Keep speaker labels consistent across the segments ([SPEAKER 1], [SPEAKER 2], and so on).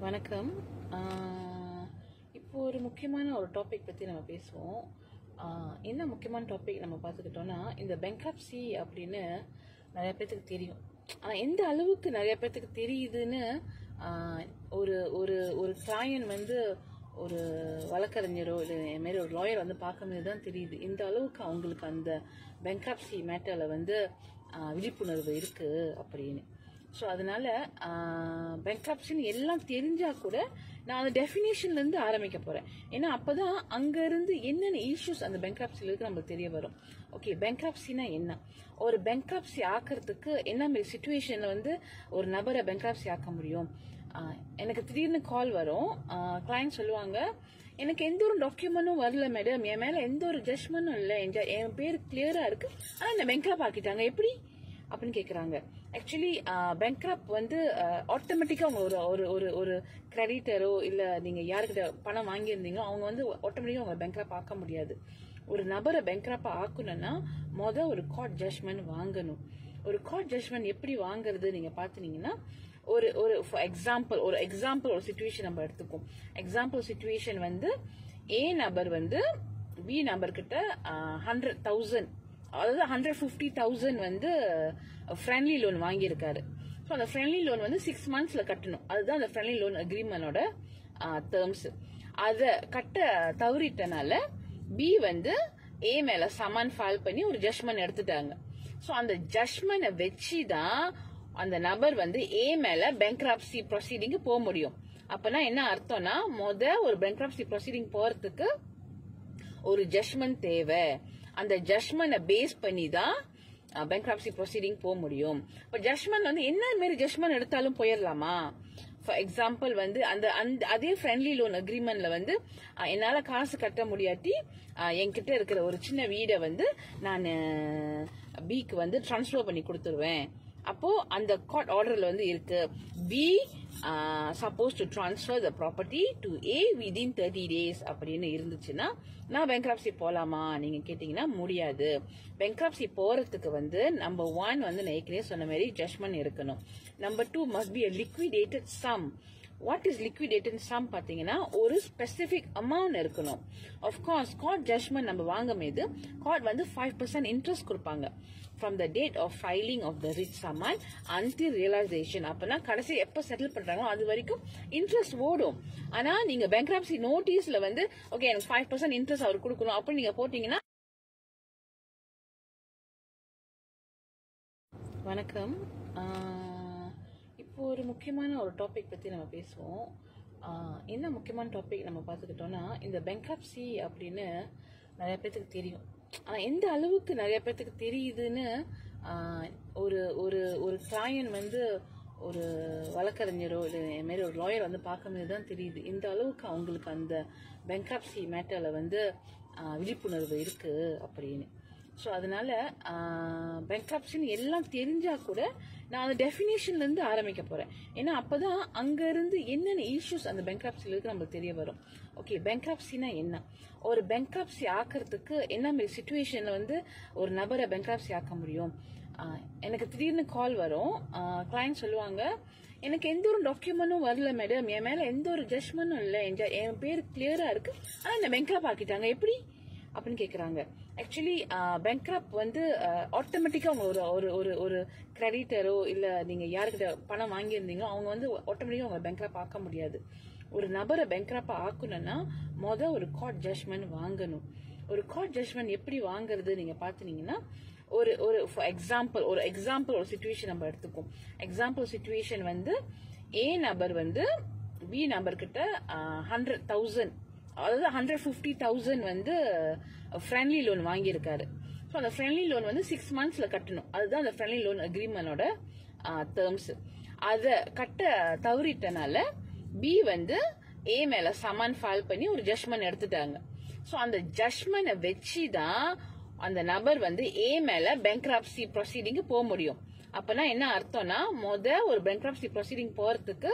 [SPEAKER 1] வணக்கம் ஆஹ் இப்போ ஒரு முக்கியமான ஒரு டாபிக் பற்றி நம்ம பேசுவோம் ஆஹ் என்ன முக்கியமான டாபிக் நம்ம பார்த்துக்கிட்டோம்னா இந்த பெங்காப்சி அப்படின்னு நிறைய பேர்த்துக்கு தெரியும் ஆனால் எந்த அளவுக்கு நிறைய பேர்த்துக்கு தெரியுதுன்னு ஆஹ் ஒரு ஒரு ஒரு கிளையன் வந்து ஒரு வழக்கறிஞரோ இல்லை என் மாரி ஒரு லாயர் வந்து பார்க்கும்போது தான் தெரியுது இந்த அளவுக்கு அவங்களுக்கு அந்த பெங்காப்சி மேட்டரில் வந்து ஆஹ் விழிப்புணர்வு இருக்குது அப்படின்னு ஸோ அதனால பெங்காப்சின்னு எல்லாம் தெரிஞ்சா கூட நான் அந்த டெஃபினேஷன்ல இருந்து ஆரம்பிக்க போறேன் ஏன்னா அப்பதான் அங்க இருந்து என்னென்ன இஷ்யூஸ் அந்த பெங்காப்சில இருக்கு நம்மளுக்கு தெரிய வரும் ஓகே பெங்காப்சினா என்ன ஒரு பெங்காப்சி ஆக்கிறதுக்கு என்ன மாதிரி சுச்சுவேஷன்ல வந்து ஒரு நபரை பெங்காப்சி ஆக்க முடியும் ஆஹ் எனக்கு திடீர்னு கால் வரும் கிளைண்ட் சொல்லுவாங்க எனக்கு எந்த ஒரு டாக்குமெண்ட்டும் வரல மேடம் என் மேல எந்த ஒரு ஜட்மெண்ட்டும் இல்லை என் ஜ- என் பேர் கிளியரா இருக்கு ஆனா இந்த பெங்காப் ஆக்கிட்டாங்க எப்படி அப்படின்னு கேக்குறாங்க ஆக்சுவலி பேங்க்ரப் வந்து ஆட்டோமேட்டிக்கா அவங்க ஒரு ஒரு ஒரு ஒரு கிரெடிட்டரோ இல்ல நீங்க யாருக்கிட்ட பணம் வாங்கியிருந்தீங்களோ அவங்க வந்து ஆட்டோமேட்டிக்கா அவங்க பேங்க்ரப் ஆக்க முடியாது ஒரு நபரை பேங்க்ரப் ஆக்கணும்னா மொத ஒரு கார்ட் ஜட்மெண்ட் வாங்கணும் ஒரு கார்ட் ஜட்மெண்ட் எப்படி வாங்குறது நீங்க பாத்தீங்கன்னா ஒரு ஒரு ஃபார் எக்ஸாம்பிள் ஒரு எக்ஸாம்பிள் ஒரு சுச்சுவேஷன் நம்ம எடுத்துக்கோம் எக்ஸாம்பிள் சுச்சுவேஷன் வந்து ஏ நபர் வந்து பி நபர் கிட்ட ஹண்ட்ரட் தௌசண்ட் அதாவது ஹண்ட்ரட் ஃபிஃப்டி தௌசண்ட் வந்து ஃப்ரெண்ட்லி லோன் வாங்கியிருக்காரு ஸோ அந்த ஃப்ரெண்ட்லி லோன் வந்து சிக்ஸ் மந்த்ஸ்ல கட்டணும் அதுதான் அந்த ஃப்ரெண்ட்லி லோன் அக்ரிமெண்டோட டேர்ம்ஸ் அதை கட்ட தவறிட்டனால பி வந்து ஏ மேல சமான் ஃபைல் பண்ணி ஒரு ஜட்மெண்ட் எடுத்துட்டாங்க ஸோ அந்த ஜட்மெண்ட்டை வச்சு தான் அந்த நபர் வந்து ஏ மேல பேங்க்ராப்சி ப்ரொசீடிங்க்கு போக முடியும் அப்பனா என்ன அர்த்தம்னா முத ஒரு பேங்க்ராப்சி ப்ரொசீடிங் போறதுக்கு ஒரு ஜட்மெண்ட் தேவை அந்த ஜட்மெண்ட்டை பேஸ் பண்ணி தான் பேங்க்ராப்சி ப்ரொசீடிங் போக முடியும் இப்போ ஜட்மெண்ட் வந்து என்ன மாரி ஜட்மெண்ட் எடுத்தாலும் போயிடலாமா ஃபார் எக்ஸாம்பிள் வந்து அந்த அந்த அதே ஃப்ரெண்ட்லி லோன் அக்ரிமெண்ட்ல வந்து அஹ், என்னால காசு கட்ட முடியாட்டி அஹ், என்கிட்ட இருக்கிற ஒரு சின்ன வீடை வந்து நான் பிக்கு வந்து ட்ரான்ஸ்ஃபர் பண்ணி கொடுத்துருவேன் அப்போ அந்த கார்ட் ஆர்டர்ல வந்து இருக்கு B supposed to transfer the property to A within thirty days அப்படின்னு இருந்துச்சுன்னா நான் பேங்க்ராப்சி போலாமா நீங்க கேட்டீங்கன்னா முடியாது பேங்க்ராப்சி போறதுக்கு வந்து நம்பர் ஒன் வந்து நான் ஏற்கனவே சொன்ன மாதிரி ஜட்மெண்ட் இருக்கணும் number two must be a liquidated some what is liquidated some பாத்தீங்கன்னா ஒரு ஸ்பெசிபிக் அமௌண்ட் இருக்கணும் ஆஃப்கோர்ஸ் கார்ட் ஜட்மெண்ட் நம்ம வாங்கும் போது கார்ட் வந்து ஃபைவ் பர்சன்ட் இன்ட்ரெஸ்ட் கொடுப்பாங்க from the date of filing of the rich சமான் until realisation அப்பனா கடைசி எப்ப செட்டில் பண்றாங்களோ அது வரைக்கும் இன்ட்ரெஸ்ட் ஓடும் ஆனா நீங்க பேங்க்ராப்சி நோட்டீஸ்ல வந்து ஓகே எனக்கு ஃபைவ் பர்சன்ட் இன்ட்ரெஸ்ட் அவர் கொடுக்கணும் அப்படின்னு நீங்க போட்டீங்கன்னா வணக்கம் ஆஹ் இப்போ ஒரு முக்கியமான ஒரு டாபிக் பற்றி நம்ம பேசுவோம் ஆஹ் என்ன முக்கியமான டாபிக் நம்ம பார்த்துக்கிட்டோம்னா இந்த பெங்காப்சி அப்படின்னு நிறைய பேர்த்துக்கு தெரியும் ஆனால் எந்த அளவுக்கு நிறைய பேர்த்துக்கு தெரியுதுன்னு ஆஹ் ஒரு ஒரு ஒரு கிளையன் வந்து ஒரு வழக்கறிஞரோ இல்லை என் மாரி ஒரு லாயர் வந்து பார்க்கும்போது தான் தெரியுது இந்த அளவுக்கு அவங்களுக்கு அந்த பெங்காப்சி மேட்டரில் வந்து ஆஹ் விழிப்புணர்வு இருக்குது அப்படின்னு ஸோ அதனால பெங்காப்சின்னு எல்லாம் தெரிஞ்சா கூட நான் அந்த டெஃபினேஷன்ல இருந்து ஆரம்பிக்க போறேன் ஏன்னா அப்பதான் அங்க இருந்து என்னென்ன இஷ்யூஸ் அந்த பெங்காப்சில இருக்கு நம்மளுக்கு தெரிய வரும் ஓகே பெங்காப்சினா என்ன ஒரு பெங்காப்சி ஆக்கிறதுக்கு என்ன மாதிரி சுச்சுவேஷன்ல வந்து ஒரு நபரை பெங்காப்சி ஆக்க முடியும் ஆஹ் எனக்கு திடீர்னு கால் வரும் கிளைண்ட் சொல்லுவாங்க எனக்கு எந்த ஒரு டாக்குமெண்ட்டும் வரல மேடம் என் மேல எந்த ஒரு ஜட்மெண்ட்டும் இல்லை என் ஜ- என் பேர் கிளியரா இருக்கு ஆனா இந்த பெங்காப் ஆக்கிட்டாங்க எப்படி அப்படின்னு கேக்குறாங்க ஆக்சுவலி பேங்க்ரப் வந்து ஆட்டோமேட்டிக்கா அவங்க ஒரு ஒரு ஒரு ஒரு கிரெடிட்டரோ இல்ல நீங்க யாருக்கிட்ட பணம் வாங்கியிருந்தீங்களோ அவங்க வந்து ஆட்டோமேட்டிக்கா அவங்க பேங்க்ரப் ஆக்க முடியாது ஒரு நபரை பேங்க்ரப் ஆக்கணும்னா மொத ஒரு கார்ட் ஜட்மெண்ட் வாங்கணும் ஒரு கார்ட் ஜட்மெண்ட் எப்படி வாங்குறது நீங்க பாத்தீங்கன்னா ஒரு ஒரு ஃபார் எக்ஸாம்பிள் ஒரு எக்ஸாம்பிள் ஒரு சுச்சுவேஷன் நம்ம எடுத்துக்கோம் எக்ஸாம்பிள் சுச்சுவேஷன் வந்து ஏ நபர் வந்து பி நபர் கிட்ட ஹண்ட்ரட் தௌசண்ட் அதாவது ஹண்ட்ரட் ஃபிஃப்டி தௌசண்ட் வந்து ஃப்ரெண்ட்லி லோன் வாங்கியிருக்காரு ஸோ அந்த ஃப்ரெண்ட்லி லோன் வந்து சிக்ஸ் மந்த்ஸ்ல கட்டணும் அதுதான் அந்த ஃப்ரெண்ட்லி லோன் அக்ரிமெண்டோட டேர்ம்ஸ் அதை கட்ட தவறிட்டனால பி வந்து ஏ மேல சமான் ஃபைல் பண்ணி ஒரு ஜட்மெண்ட் எடுத்துட்டாங்க ஸோ அந்த ஜட்மெண்ட்டை வச்சு தான் அந்த நபர் வந்து ஏ மேல பேங்க்ராப்சி ப்ரொசீடிங்க்கு போக முடியும் அப்பனா என்ன அர்த்தம்னா முத ஒரு பேங்க்ராப்சி ப்ரொசீடிங் போறதுக்கு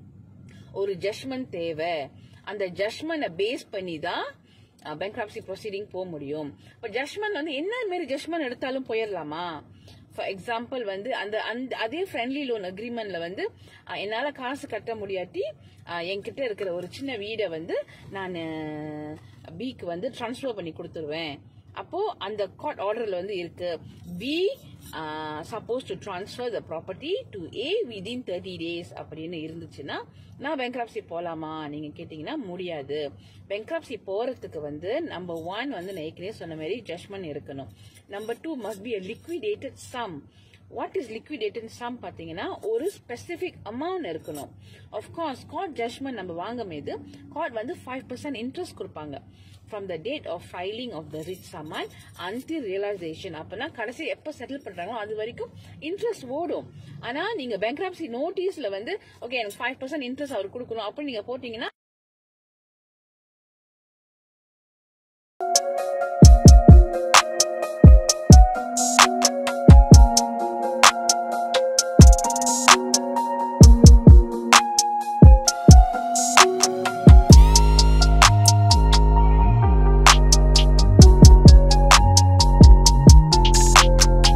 [SPEAKER 1] ஒரு ஜட்மெண்ட் தேவை அந்த ஜட்மெண்ட்டை பேஸ் பண்ணி தான் பேங்க்ராப்சி ப்ரொசீடிங் போக முடியும் இப்போ ஜட்மெண்ட் வந்து என்ன மாரி ஜட்மெண்ட் எடுத்தாலும் போயிடலாமா ஃபார் எக்ஸாம்பிள் வந்து அந்த அந்த அதே ஃப்ரெண்ட்லி லோன் அக்ரிமெண்ட்ல வந்து அஹ், என்னால காசு கட்ட முடியாட்டி அஹ், என்கிட்ட இருக்கிற ஒரு சின்ன வீடை வந்து நான் பிக்கு வந்து ட்ரான்ஸ்ஃபர் பண்ணி கொடுத்துருவேன் அப்போ அந்த கோர்ட் ஆர்டர்ல வந்து இருக்கு B supposed to transfer the property to A within thirty days அப்படின்னு இருந்துச்சுன்னா நான் பேங்க்ராப்சி போலாமா நீங்க கேட்டீங்கன்னா முடியாது பேங்க்ராப்சி போறதுக்கு வந்து நம்பர் ஒன் வந்து நான் ஏற்கனவே சொன்ன மாதிரி ஜட்மெண்ட் இருக்கணும் number two must be a liquidated sum what is லிக்விடேட்னு some பார்த்தீங்கன்னா ஒரு ஸ்பெசிஃபிக் அமௌண்ட் இருக்கணும் ஆஃப்கோர்ஸ் கார்ட் ஜட்மெண்ட் நம்ம வாங்கும் போது கார்ட் வந்து ஃபைவ் பர்சன்ட் இன்ட்ரெஸ்ட் கொடுப்பாங்க from the date of filing of the rich சமான் until realisation அப்பனா கடைசி எப்போ செட்டில் பண்றாங்களோ அது வரைக்கும் இன்ட்ரெஸ்ட் ஓடும் ஆனா நீங்க பேங்க்ராப்சி நோட்டீஸ்ல வந்து ஓகே எனக்கு ஃபைவ் பர்சன்ட் இன்ட்ரெஸ்ட் அவர் கொடுக்கணும் அப்படின்னு நீங்க போட்டீங்கன்னா